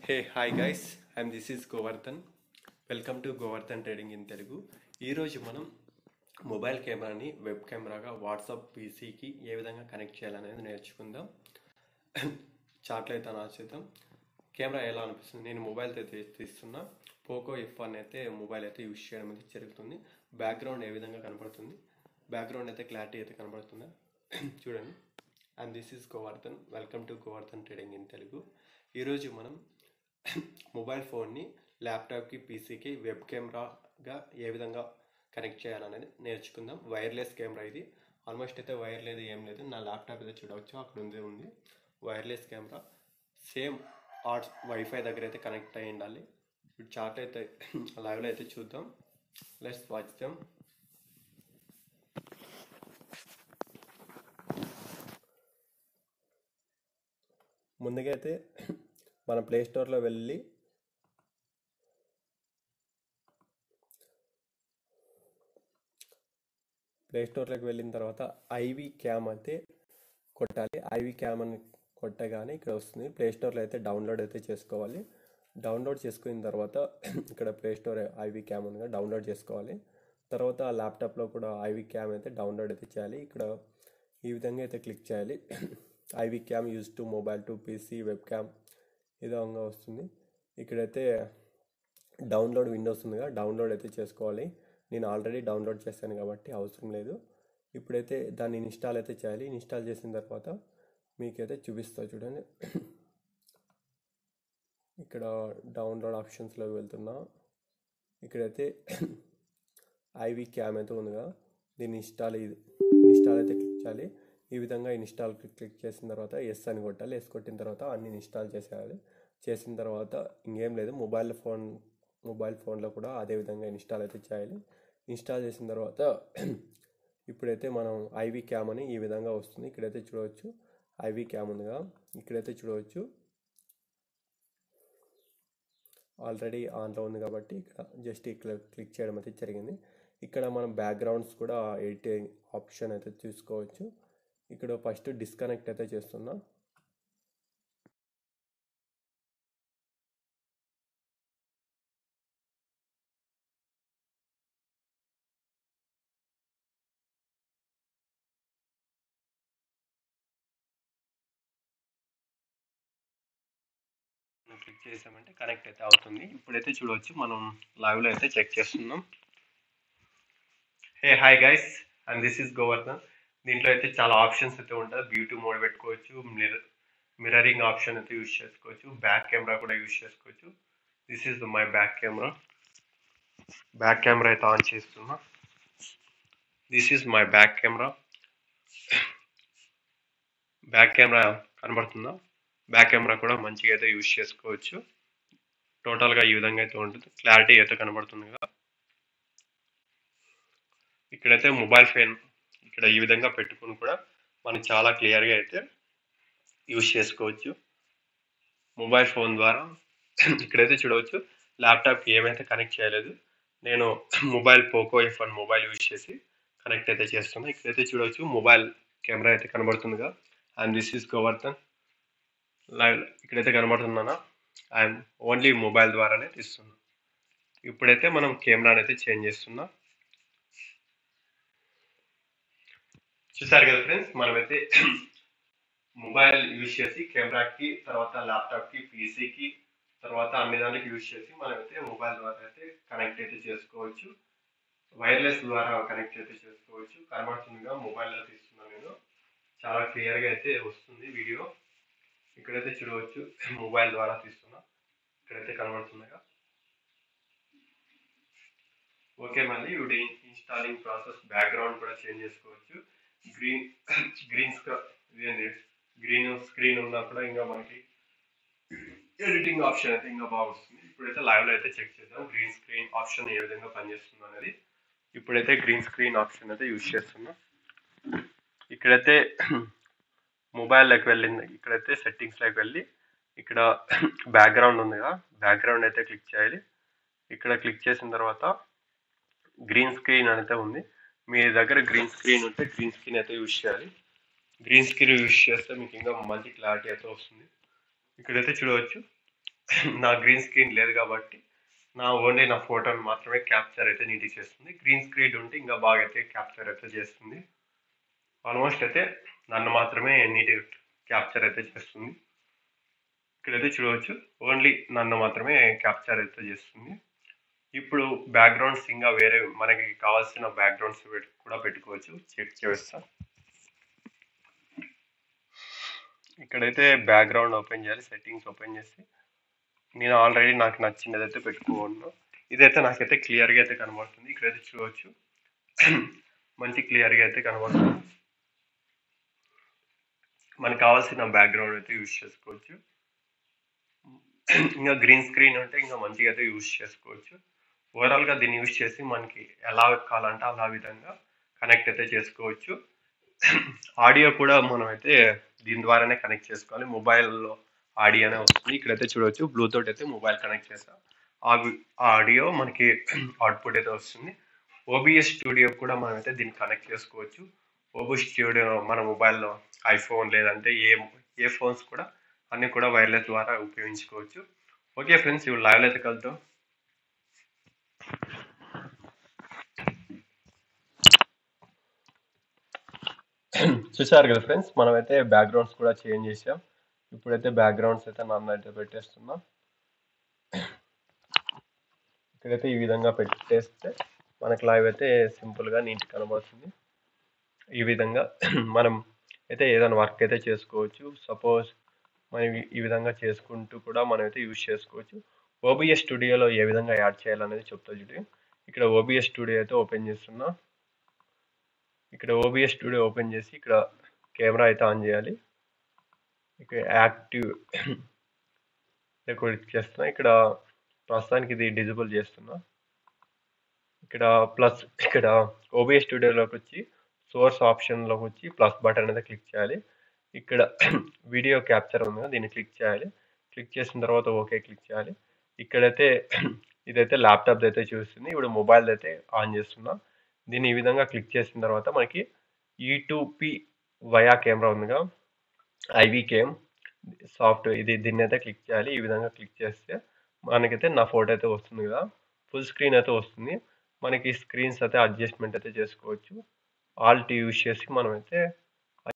hey hi guys I'm this is Govardhan welcome to Govardhan trading in Telugu ఈరోజు మనం mobile కెమెరాని web కెమెరాగా WhatsApp పీసీకి ఏ విధంగా connect చేయాలనేది నేర్చుకుందాం చాట్లో అయితే చేద్దాం కెమెరా ఎలా అనిపిస్తుంది నేను మొబైల్ అయితే తీస్తున్నా పోకో ఎఫ్ వన్ అయితే మొబైల్ అయితే యూజ్ చేయడం అయితే జరుగుతుంది బ్యాక్గ్రౌండ్ ఏ విధంగా కనపడుతుంది బ్యాక్గ్రౌండ్ అయితే క్లారిటీ అయితే కనపడుతుందా చూడండి and this is Govardhan welcome to Govardhan trading in Telugu ఈరోజు మనం మొబైల్ ఫోన్ని ల్యాప్టాప్కి పీసీకి వెబ్ కెమెరాగా ఏ విధంగా కనెక్ట్ చేయాలనేది నేర్చుకుందాం వైర్లెస్ కెమెరా ఇది ఆల్మోస్ట్ అయితే వైర్ లేదు ఏం లేదు నా ల్యాప్టాప్ అయితే చూడవచ్చు అక్కడ ఉంది ఉంది వైర్లెస్ కెమెరా సేమ్ ఆర్ట్స్ వైఫై దగ్గర అయితే కనెక్ట్ అయ్యి ఉండాలి ఇప్పుడు చార్ట్ అయితే లైవ్లో అయితే చూద్దాం లెట్స్ వాచ్ దెమ్ ముందుగా అయితే మన ప్లే స్టోర్లో వెళ్ళి ప్లే స్టోర్లోకి వెళ్ళిన తర్వాత ఐవి క్యామ్ అయితే కొట్టాలి ఐవి క్యామ్ అని కొట్టగానే ఇక్కడ వస్తుంది ప్లే స్టోర్లో అయితే డౌన్లోడ్ అయితే చేసుకోవాలి డౌన్లోడ్ చేసుకున్న తర్వాత ఇక్కడ ప్లే స్టోర్ ఐవి క్యామ్ ఉందిగా డౌన్లోడ్ చేసుకోవాలి తర్వాత ఆ ల్యాప్టాప్లో కూడా ఐవి క్యామ్ అయితే డౌన్లోడ్ అయితే చేయాలి ఇక్కడ ఈ విధంగా అయితే క్లిక్ చేయాలి iVCam use to mobile to PC webcam ఈ విధంగా వస్తుంది ఇక్కడైతే డౌన్లోడ్ విండోస్ ఉందిగా డౌన్లోడ్ అయితే చేసుకోవాలి నేను ఆల్రెడీ డౌన్లోడ్ చేశాను కాబట్టి అవసరం లేదు ఇప్పుడైతే దాన్ని ఇన్స్టాల్ అయితే చేయాలి ఇన్స్టాల్ చేసిన తర్వాత మీకైతే చూపిస్తా చూడండి ఇక్కడ డౌన్లోడ్ ఆప్షన్స్లోకి వెళ్తున్నా ఇక్కడైతే ఐవి క్యామ్ అయితే ఉందిగా దీన్ని ఇన్స్టాల్ ఇది ఇన్స్టాల్ అయితే క్లిక్ చేయాలి ఈ విధంగా ఇన్స్టాల్ క్లిక్ చేసిన తర్వాత ఎస్ అని కొట్టాలి ఎస్ కొట్టిన తర్వాత అన్ని ఇన్స్టాల్ చేసేయాలి చేసిన తర్వాత ఇంకేం లేదు మొబైల్ ఫోన్ మొబైల్ ఫోన్లో కూడా అదే విధంగా ఇన్స్టాల్ అయితే చేయాలి ఇన్స్టాల్ చేసిన తర్వాత ఇప్పుడైతే మనం ఐవి క్యామ్ అని ఈ విధంగా వస్తుంది ఇక్కడైతే చూడవచ్చు ఐవి క్యామ్ ఉందిగా ఇక్కడైతే చూడవచ్చు ఆల్రెడీ ఆన్లో ఉంది కాబట్టి ఇక్కడ జస్ట్ ఇక్కడ క్లిక్ చేయడం అయితే జరిగింది ఇక్కడ మనం బ్యాక్గ్రౌండ్స్ కూడా ఎడిటింగ్ ఆప్షన్ అయితే చూసుకోవచ్చు ఇక్కడ ఫస్ట్ డిస్కనెక్ట్ అయితే చేస్తున్నా క్లిక్ చేసామంటే కనెక్ట్ అయితే అవుతుంది ఇప్పుడైతే చూడవచ్చు మనం లైవ్లో అయితే చెక్ చేస్తున్నాం hey hi guys and this is Govardhan దీంట్లో అయితే చాలా ఆప్షన్స్ అయితే ఉంటుంది బ్యూటీ మోడ్ పెట్టుకోవచ్చు మిర్రర్ మిర్రరింగ్ ఆప్షన్ అయితే యూజ్ చేసుకోవచ్చు బ్యాక్ కెమెరా కూడా యూజ్ చేసుకోవచ్చు this is my back camera back camera అయితే ఆన్ చేస్తున్నా this is my back camera back camera కనబడుతుందా బ్యాక్ కెమెరా కూడా మంచిగా అయితే యూజ్ చేసుకోవచ్చు టోటల్గా ఈ విధంగా అయితే ఉంటుంది క్లారిటీ అయితే కనబడుతుంది కదా ఇక్కడైతే మొబైల్ ఫోన్ ఇక్కడ ఈ విధంగా పెట్టుకుని కూడా మనం చాలా క్లియర్గా అయితే యూజ్ చేసుకోవచ్చు మొబైల్ ఫోన్ ద్వారా ఇక్కడైతే చూడవచ్చు ల్యాప్టాప్కి ఏమైతే కనెక్ట్ చేయలేదు నేను mobile Poco F one mobile use చేసి కనెక్ట్ అయితే చేస్తున్నా ఇక్కడైతే చూడవచ్చు మొబైల్ కెమెరా అయితే కనబడుతుందిగా and this is Govardhan live ఇక్కడైతే కనబడుతున్నానా ఐఎమ్ ఓన్లీ మొబైల్ ద్వారానే తీస్తున్నా ఇప్పుడైతే మనం కెమెరాని అయితే చేంజ్ చేస్తున్నా చూసారు కదా ఫ్రెండ్స్ మనమైతే మొబైల్ యూజ్ చేసి కెమెరాకి తర్వాత ల్యాప్టాప్కి పీసీకి తర్వాత అన్ని దానికి యూజ్ చేసి మనమైతే మొబైల్ ద్వారా అయితే కనెక్ట్ అయితే చేసుకోవచ్చు వైర్లెస్ ద్వారా కనెక్ట్ అయితే చేసుకోవచ్చు కనబడుతుందిగా మొబైల్లో తీస్తున్నాను నేను చాలా క్లియర్గా అయితే వస్తుంది వీడియో ఇక్కడైతే చూడవచ్చు మొబైల్ ద్వారా తీస్తున్నా ఇక్కడైతే కనబడుతుందిగా ఓకే మళ్ళీ ఇప్పుడు ఇన్స్టాలింగ్ ప్రాసెస్ బ్యాక్గ్రౌండ్ కూడా చేంజ్ చేసుకోవచ్చు గ్రీన్ గ్రీన్ ఇదేంటి గ్రీన్ స్క్రీన్ ఉన్నా కూడా ఇంకా మనకి ఎడిటింగ్ ఆప్షన్ అయితే ఇంకా బాగుంటుంది ఇప్పుడైతే లైవ్లో అయితే చెక్ చేద్దాం గ్రీన్ స్క్రీన్ ఆప్షన్ ఏ విధంగా పనిచేస్తుంది అనేది ఇప్పుడైతే గ్రీన్ స్క్రీన్ ఆప్షన్ అయితే యూజ్ చేస్తున్నా ఇక్కడైతే మొబైల్లోకి వెళ్ళింది ఇక్కడైతే సెట్టింగ్స్లోకి వెళ్ళి ఇక్కడ బ్యాక్గ్రౌండ్ ఉంది కదా బ్యాక్గ్రౌండ్ అయితే క్లిక్ చేయాలి ఇక్కడ క్లిక్ చేసిన తర్వాత గ్రీన్ స్క్రీన్ అయితే ఉంది మీ దగ్గర గ్రీన్ స్క్రీన్ ఉంటే గ్రీన్ స్క్రీన్ అయితే యూజ్ చేయాలి గ్రీన్ స్క్రీన్ యూజ్ చేస్తే మీకు ఇంకా మంచి క్లారిటీ అయితే వస్తుంది ఇక్కడైతే చూడవచ్చు నా గ్రీన్ స్క్రీన్ లేదు కాబట్టి నా ఓన్లీ నా ఫోటోని మాత్రమే క్యాప్చర్ అయితే నీట్గా చేస్తుంది గ్రీన్ స్క్రీన్ ఉంటే ఇంకా బాగా అయితే క్యాప్చర్ అయితే చేస్తుంది ఆల్మోస్ట్ అయితే నన్ను మాత్రమే నీట్గా క్యాప్చర్ అయితే చేస్తుంది ఇక్కడైతే చూడవచ్చు ఓన్లీ నన్ను మాత్రమే క్యాప్చర్ అయితే చేస్తుంది ఇప్పుడు బ్యాక్గ్రౌండ్స్ ఇంకా వేరే మనకి కావాల్సిన బ్యాక్గ్రౌండ్స్ కూడా పెట్టుకోవచ్చు చెక్ చేస్తాం ఇక్కడైతే బ్యాక్గ్రౌండ్ ఓపెన్ చేయాలి సెట్టింగ్స్ ఓపెన్ చేసి నేను ఆల్రెడీ నాకు నచ్చినది అయితే పెట్టుకున్నాను ఇదైతే నాకైతే క్లియర్గా అయితే కనబడుతుంది ఇక్కడైతే చూడవచ్చు మంచి క్లియర్గా అయితే కనబడుతుంది మనకు కావాల్సిన బ్యాక్గ్రౌండ్ అయితే యూజ్ చేసుకోవచ్చు ఇంకా గ్రీన్ స్క్రీన్ ఉంటే ఇంకా మంచిగా అయితే యూజ్ చేసుకోవచ్చు ఓవరాల్గా దీన్ని యూజ్ చేసి మనకి ఎలా కావాలంటే అలా విధంగా కనెక్ట్ అయితే చేసుకోవచ్చు ఆడియో కూడా మనం అయితే దీని ద్వారానే కనెక్ట్ చేసుకోవాలి మొబైల్లో ఆడియోనే వస్తుంది ఇక్కడైతే చూడవచ్చు బ్లూటూత్ అయితే మొబైల్ కనెక్ట్ చేస్తాం ఆ ఆడియో మనకి అవుట్పుట్ అయితే వస్తుంది ఓబిఎస్ స్టూడియో కూడా మనం అయితే దీన్ని కనెక్ట్ చేసుకోవచ్చు ఓబో స్టూడియో మన మొబైల్లో ఐఫోన్ లేదంటే ఏ ఏ ఫోన్స్ కూడా అన్నీ కూడా వైర్లెస్ ద్వారా ఉపయోగించుకోవచ్చు ఓకే ఫ్రెండ్స్ ఇవి లైవ్లో అయితే కలుద్దాం చూసారు కదా ఫ్రెండ్స్ మనమైతే బ్యాక్గ్రౌండ్స్ కూడా చేంజ్ చేసాం ఇప్పుడైతే బ్యాక్గ్రౌండ్స్ అయితే నన్ను అయితే పెట్టేస్తున్నా ఇక్కడైతే ఈ విధంగా పెట్టేస్తే మనకు లైవ్ అయితే సింపుల్గా నీట్ కనబడుతుంది ఈ విధంగా మనం అయితే ఏదైనా వర్క్ అయితే చేసుకోవచ్చు సపోజ్ మనం ఈ విధంగా చేసుకుంటూ కూడా మనం అయితే యూజ్ చేసుకోవచ్చు ఓబిఎస్ స్టూడియోలో ఏ విధంగా యాడ్ చేయాలనేది చెప్తా చూడు ఇక్కడ ఓబిఎస్ స్టూడియో అయితే ఓపెన్ చేస్తున్నా ఇక్కడ ఓబిఎస్ స్టూడియో ఓపెన్ చేసి ఇక్కడ కెమెరా అయితే ఆన్ చేయాలి ఇక్కడ యాక్టివ్ క్లిక్ చేస్తున్నా ఇక్కడ ప్రస్తుతానికి ఇది డిజిబుల్ చేస్తున్నా ఇక్కడ ప్లస్ ఇక్కడ ఓబిఎస్ స్టూడియోలోకి వచ్చి సోర్స్ ఆప్షన్లోకి వచ్చి ప్లస్ బటన్ అయితే క్లిక్ చేయాలి ఇక్కడ వీడియో క్యాప్చర్ ఉంది కదా దీన్ని క్లిక్ చేయాలి క్లిక్ చేసిన తర్వాత ఓకే క్లిక్ చేయాలి ఇక్కడైతే ఇదైతే ల్యాప్టాప్ అయితే చూస్తుంది ఇప్పుడు మొబైల్ అయితే ఆన్ చేస్తున్నా దీన్ని ఈ విధంగా క్లిక్ చేసిన తర్వాత మనకి ఈ టూ పి వయా కెమెరా ఉందిగా ఐవి కేమ్ సాఫ్ట్ ఇది దీన్ని అయితే క్లిక్ చేయాలి ఈ విధంగా క్లిక్ చేస్తే మనకైతే నా ఫోటో అయితే వస్తుంది కదా ఫుల్ స్క్రీన్ అయితే వస్తుంది మనకి స్క్రీన్స్ అయితే అడ్జస్ట్మెంట్ అయితే చేసుకోవచ్చు ఆల్ట్ యూజ్ చేసి మనం అయితే